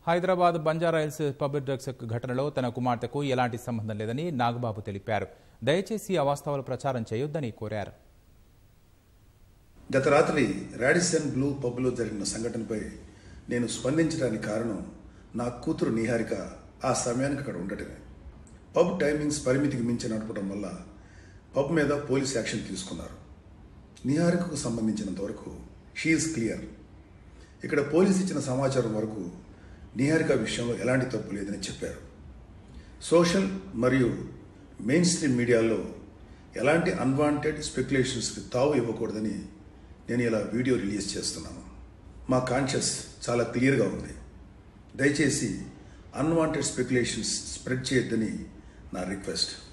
Hyderabad Banjara Hills public drugs ఘటనలో తన కుమార్తెకు ఎలాంటి సంబంధం లేదని నాగబాబు తెలిపారు దయచేసి అవాస్తవాలు ప్రచారం చేయొద్దని కోరారు గత రాత్రి రాడిసన్ బ్లూ పబ్లో జరిగిన సంఘటనపై నేను స్పందించడానికి కారణం నా కూతురు నిహారిక ఆ సమయానికి అక్కడ ఉండటమే పబ్ టైమింగ్స్ పరిమితికి మించి నడపడం వల్ల పబ్ మీద పోలీస్ యాక్షన్ తీసుకున్నారు నిహారికకు సంబంధించినంత వరకు షీఈస్ క్లియర్ ఇక్కడ పోలీస్ ఇచ్చిన సమాచారం వరకు నిహారిక విషయంలో ఎలాంటి తప్పు లేదని చెప్పారు సోషల్ మరియు మెయిన్ స్ట్రీమ్ మీడియాలో ఎలాంటి అన్వాంటెడ్ స్పెక్యులేషన్స్కి తావు ఇవ్వకూడదని నేను ఇలా వీడియో రిలీజ్ చేస్తున్నాను మా కాన్షియస్ చాలా క్లియర్గా ఉంది దయచేసి అన్వాంటెడ్ స్పెక్యులేషన్స్ స్ప్రెడ్ చేయొద్దని నా రిక్వెస్ట్